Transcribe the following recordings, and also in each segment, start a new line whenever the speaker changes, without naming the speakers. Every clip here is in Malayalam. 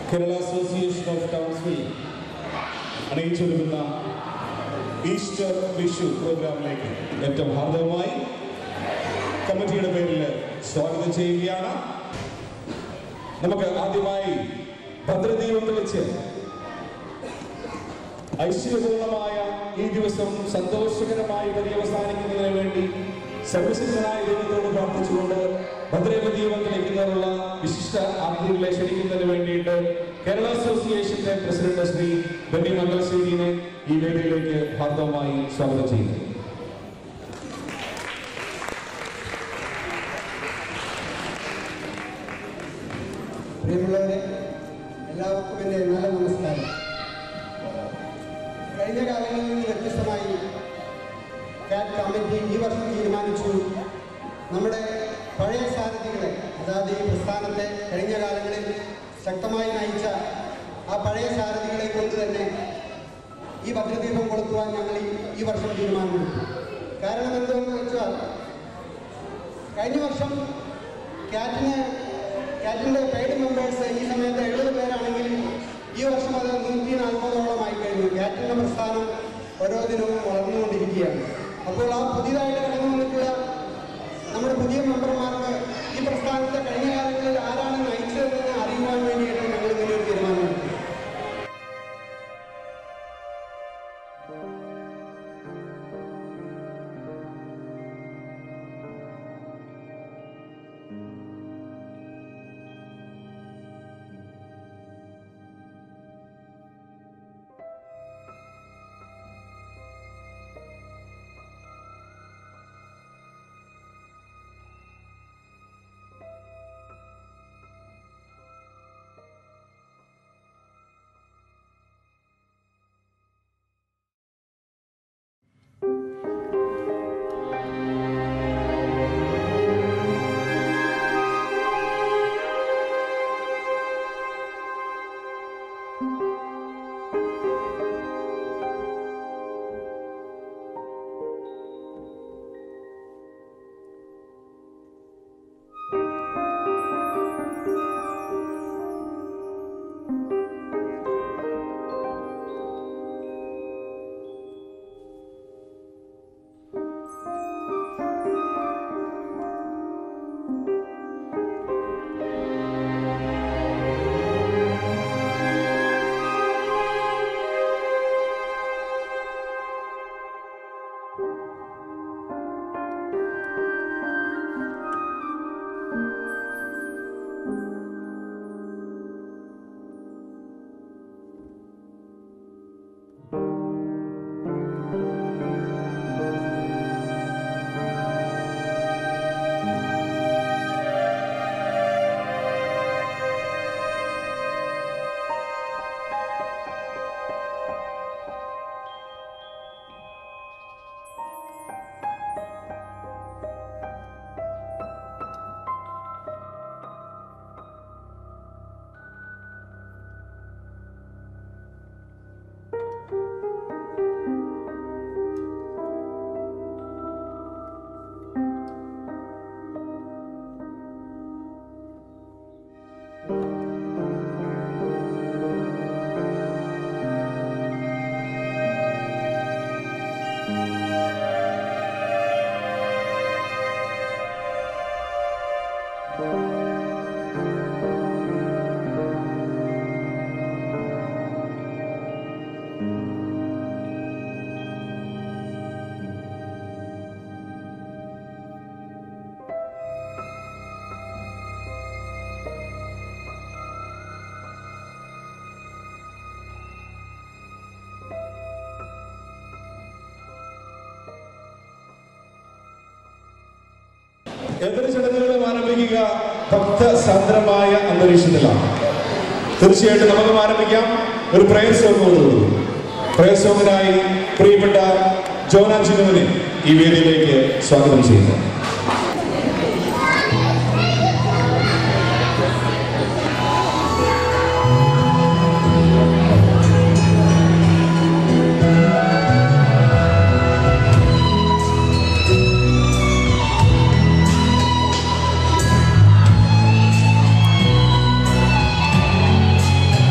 കേരള അസോസിയേഷൻ ഓഫ് ടൗൺസിൽ അണിയിച്ചൊരുക്കുന്ന ഈസ്റ്റർ വിഷു പ്രോഗ്രാമിലേക്ക് ഏറ്റവും ഹാർദവമായി കമ്മിറ്റിയുടെ പേരിൽ സ്വാഗതം ചെയ്യുകയാണ് നമുക്ക് ആദ്യമായി ഭദ്രദീപം തെളിച്ച് ഐശ്വര്യപൂർണമായ ഈ ദിവസം സന്തോഷകരമായി പര്യവസാനിക്കുന്നതിന് വേണ്ടി സർവശക്തനായ ദൈവത്തോട് പ്രാർത്ഥിച്ചുകൊണ്ട് ഭദ്രദീപം തെളിക്കുന്നതിനുള്ള വിശിഷ്ട ആത്മീയങ്ങളെ ക്ഷണിക്കുന്നതിന് വേണ്ടിയിട്ട് കേരള അസോസിയേഷന്റെ പ്രസിഡന്റ് ശ്രീ ബെന്നി മംഗലശ്ശേരിനെ ഈ വേദിയിലേക്ക് ഹാർദവമായി സ്വാഗതം ചെയ്യുന്നു
പ്രിയമുള്ളവരെ എല്ലാവർക്കും എൻ്റെ നല്ല നമസ്കാരം കഴിഞ്ഞ കാലങ്ങളിൽ നിന്ന് വ്യത്യസ്തമായി കാറ്റ് കമ്മിറ്റി ഈ വർഷം തീരുമാനിച്ചു നമ്മുടെ പഴയ സാരഥികളെ അതായത് ഈ പ്രസ്ഥാനത്തെ കഴിഞ്ഞ കാലങ്ങളിൽ ശക്തമായി നയിച്ച ആ പഴയ സാരഥികളെ കൊണ്ട് തന്നെ ഈ ഭദ്രദീപം കൊളുത്തുവാൻ ഞങ്ങൾ ഈ ഈ വർഷം തീരുമാനമെടുത്തു കാരണം എന്തെന്ന് വെച്ചാൽ കഴിഞ്ഞ വർഷം ക്യാറ്റിന് ക്യാറ്റിൻ്റെ പെയ്ഡ് മെമ്പേഴ്സ് ഈ സമയത്ത് എഴുപത് പേരാണെങ്കിൽ ഈ വർഷം അത് നൂറ്റി നാൽപ്പതോളമായി കഴിഞ്ഞു ക്യാറ്റിൻ്റെ പ്രസ്ഥാനം ഓരോ ദിനവും വളർന്നുകൊണ്ടിരിക്കുകയാണ് അപ്പോൾ ആ പുതിയതായിട്ട് കടന്നു വന്നിട്ടുള്ള നമ്മുടെ പുതിയ മെമ്പർമാർക്ക് ഈ പ്രസ്ഥാനത്തെ കഴിഞ്ഞ കാലങ്ങളിൽ ആരാണ് നയിച്ചതെന്ന് അറിയുവാൻ വേണ്ടിയിട്ട് ഞങ്ങൾ ഇങ്ങനെ ഒരു തീരുമാനമെടുത്തു
എന്തൊരു ചടങ്ങുകളും ആരംഭിക്കുക ഭക്തസാന്ദ്രമായ അന്തരീക്ഷത്തിലാണ് തീർച്ചയായിട്ടും നമുക്ക് ആരംഭിക്കാം ഒരു പ്രയർ സോങ്ങോടുകൂടി പ്രയർ സോങ്ങിനായി പ്രിയപ്പെട്ട ജോനാ ചിന്നുവിനെ ഈ വേദിയിലേക്ക് സ്വാഗതം ചെയ്യുന്നു
ും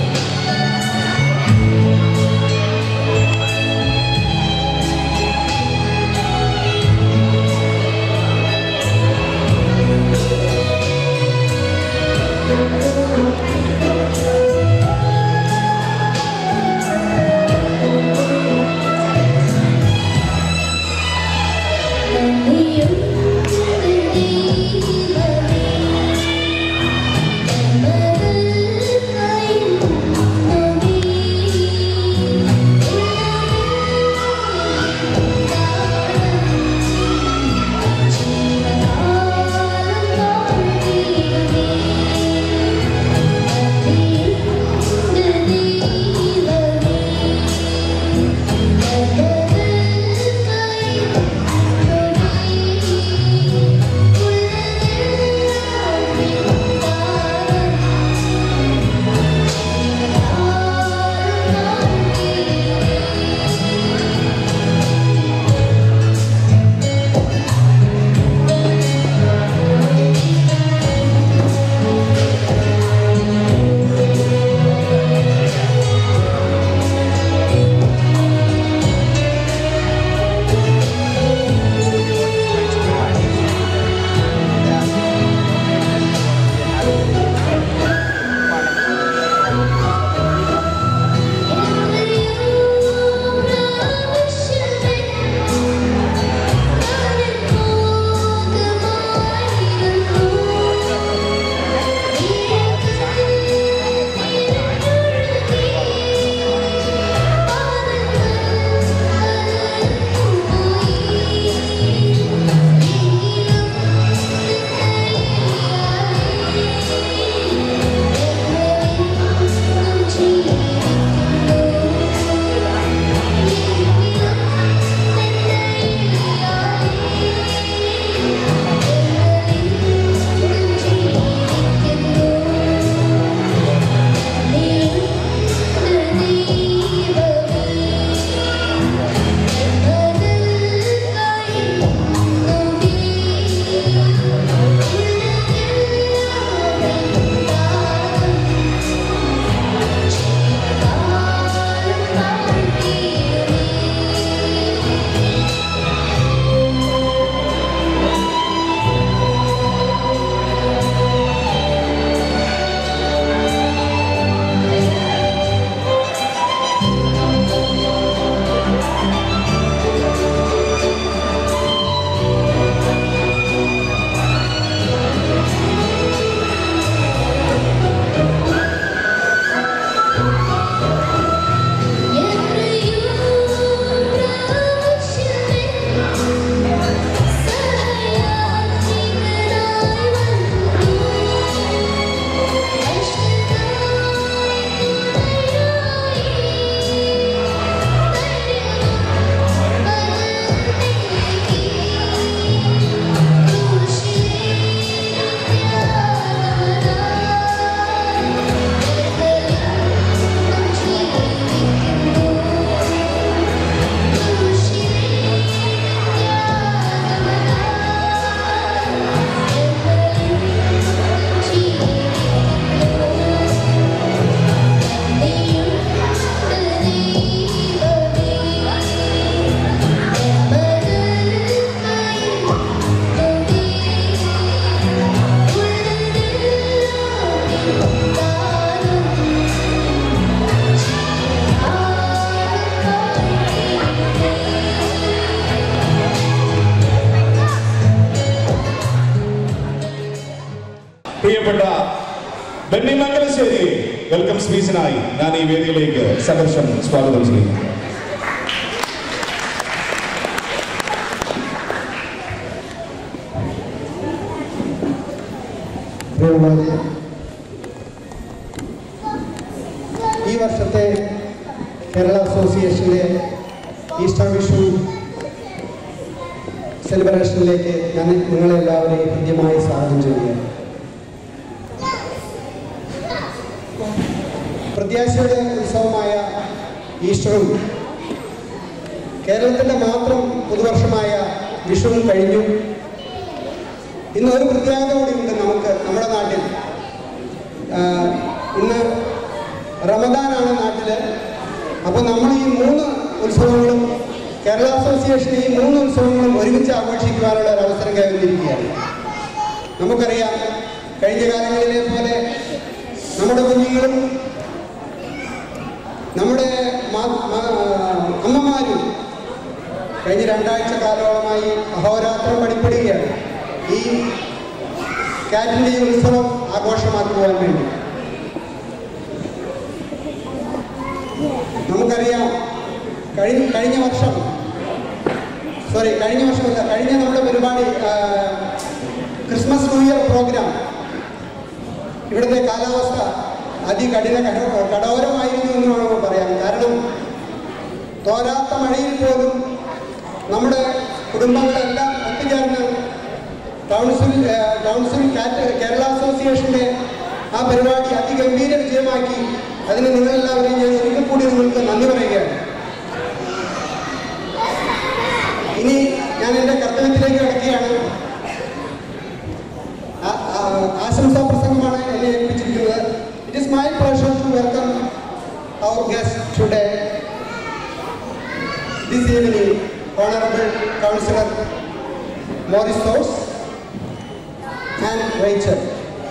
അധ്യക്ഷനായി ഞാൻ ഈ വേദിയിലേക്ക് സഹർഷം സ്വാഗതം ചെയ്യുന്നു
പ്രിയമുള്ളവരെ ഈ വർഷത്തെ കേരള അസോസിയേഷൻ്റെ ഈസ്റ്റർ വിഷു സെലിബ്രേഷനിലേക്ക് ഞാൻ നിങ്ങളെല്ലാവരെയും ഹൃദ്യമായി സ്വാഗതം ചെയ്യുകയാണ് പ്രത്യാശയുടെ ഉത്സവമായ ഈസ്റ്ററും കേരളത്തിൻ്റെ മാത്രം പുതുവർഷമായ വിഷുവും കഴിഞ്ഞു ഇന്ന് ഒരു പ്രത്യേകത കൂടിയുണ്ട് നമുക്ക് നമ്മുടെ നാട്ടിൽ ആ, ഇന്ന് റമദാനാണ് നാട്ടിൽ അപ്പോൾ നമ്മൾ ഈ മൂന്ന് ഉത്സവങ്ങളും കേരള അസോസിയേഷൻ ഈ മൂന്ന് ഉത്സവങ്ങളും ഒരുമിച്ച് ആഘോഷിക്കുവാനുള്ള ഒരു അവസരം കൈവന്നിരിക്കുകയാണ് നമുക്കറിയാം കഴിഞ്ഞ കാലങ്ങളിലെ പോലെ നമ്മുടെ കുഞ്ഞുങ്ങളും നമ്മുടെ മാ- മാ- അമ്മമാരും കഴിഞ്ഞ രണ്ടാഴ്ച കാലമായി അഹോരാത്രം പണിപ്പെടുകയാണ് ഈ കാറ്റിൻ്റെ ഈ ഉത്സവം ആഘോഷമാക്കുവാൻ വേണ്ടി നമുക്കറിയാം കഴിഞ്ഞ കഴിഞ്ഞ വർഷം സോറി കഴിഞ്ഞ വർഷമല്ല കഴിഞ്ഞ നമ്മുടെ പരിപാടി ആ, ക്രിസ്മസ് ന്യൂ ഇയർ പ്രോഗ്രാം ഇവിടുത്തെ കാലാവസ്ഥ അതികഠിന കഠ- കഠോരമായിരുന്നു എന്ന് വേണമെങ്കിൽ പറയാം കാരണം തോരാത്ത മഴയിൽ പോലും നമ്മുടെ കുടുംബങ്ങളെല്ലാം ഒത്തുചേർന്ന് കൗൺസിൽ ഏ, കൗൺസിൽ കാറ്റ് കേരള അസോസിയേഷൻ്റെ ആ പരിപാടി അതിഗംഭീര വിജയമാക്കി അതിന് നിങ്ങളെല്ലാവരെയും ഞാൻ ഒരിക്കൽ കൂടി നിങ്ങൾക്ക് നന്ദി പറയുകയാണ് ഇനി ഞാൻ എൻ്റെ കർത്തവ്യത്തിലേക്ക് കിടക്കുകയാണ് ആ- ആ- ആശംസാ പ്രസംഗമാണ് എന്നെ ഏൽപ്പിച്ചിരിക്കുന്നത് it is my pleasure to welcome our guest today this evening honourable councillor Morris Thos and Rachel.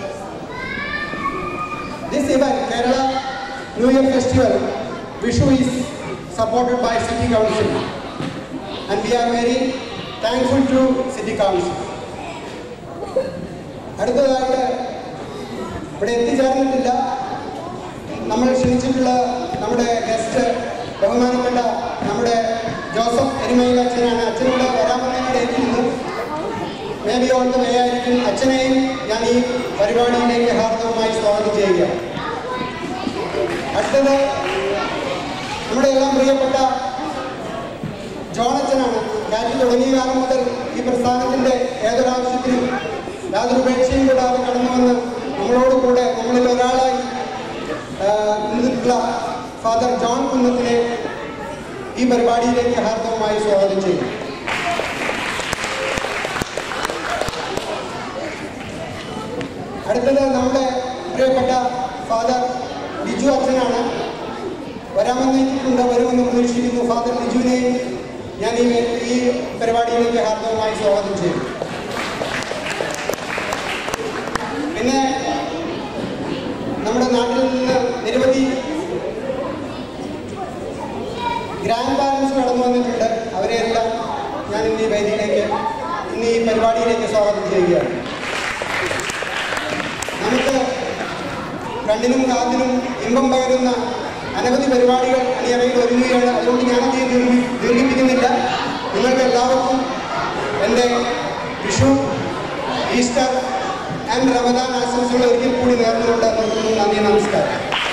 This event, Kerala New Year Festival, Vishu is supported by City Council and we are very thankful to City Council. അടുത്തതായിട്ട് ഇവിടെ എത്തിച്ചേർന്നിട്ടില്ല നമ്മൾ ക്ഷണിച്ചിട്ടുള്ള നമ്മുടെ ഗസ്റ്റ് ബഹുമാനപ്പെട്ട നമ്മുടെ ജോസഫ് എരിമയിൽ അച്ഛനാണ് അച്ഛനോട് വരാമെന്ന് ഡേറ്റിരുന്നു may be on the way ആയിരിക്കും അച്ഛനെയും ഞാൻ ഈ പരിപാടിയിലേക്ക് ഹാർദവമായി സ്വാഗതം ചെയ്യുകയാണ് അടുത്തത് നമ്മുടെ എല്ലാം പ്രിയപ്പെട്ട ജോൺ അച്ഛനാണ് കാറ്റ് തുടങ്ങിയ കാലം മുതൽ ഈ പ്രസ്ഥാനത്തിൻ്റെ ഏതൊരാവശ്യത്തിനും യാതൊരു ഉപേക്ഷയും കൂടാതെ കടന്നു വന്ന് നമ്മളോട് കൂടെ നമ്മളിൽ ഒരാളായി ആ, നിന്നിട്ടുള്ള ഫാദർ ജോൺ കുന്നത്തിനെ ഈ പരിപാടിയിലേക്ക് ഹാർദവമായി സ്വാഗതം ചെയ്യും അടുത്തത് നമ്മുടെ പ്രിയപ്പെട്ട ഫാദർ ലിജു അച്ഛനാണ് വരാമെന്നിട്ടുണ്ട് വരുമെന്ന് പ്രതീക്ഷിക്കുന്നു ഫാദർ ലിജുവിനെ ഞാൻ ഈ ഈ പരിപാടിയിലേക്ക് ഹാർദവമായി സ്വാഗതം ചെയ്യും പിന്നെ നമ്മുടെ നാട്ടിൽ നിന്ന് നിരവധി ഗ്രാൻഡ് പാരൻസ് കടന്നു വന്നിട്ടുണ്ട് അവരെയെല്ലാം ഞാൻ ഇന്ന് ഈ വേദിയിലേക്ക് ഇന്ന് ഈ പരിപാടിയിലേക്ക് സ്വാഗതം ചെയ്യുകയാണ് നമുക്ക് കണ്ണിനും കാതിനും ഇമ്പം പകരുന്ന അനവധി പരിപാടികൾ അണിയറയിൽ ഒരുങ്ങുകയാണ് അതുകൊണ്ട് ഞാനത് ദീർഘി ദീർഘിപ്പിക്കുന്നില്ല നിങ്ങൾക്ക് എല്ലാവർക്കും എൻ്റെ വിഷു ഈസ്റ്റർ ആൻഡ് റമദാൻ ആശംസകൾ ഒരിക്കൽ കൂടി നേർന്നുകൊണ്ട് നിർത്തുന്നു നന്ദി നമസ്കാരം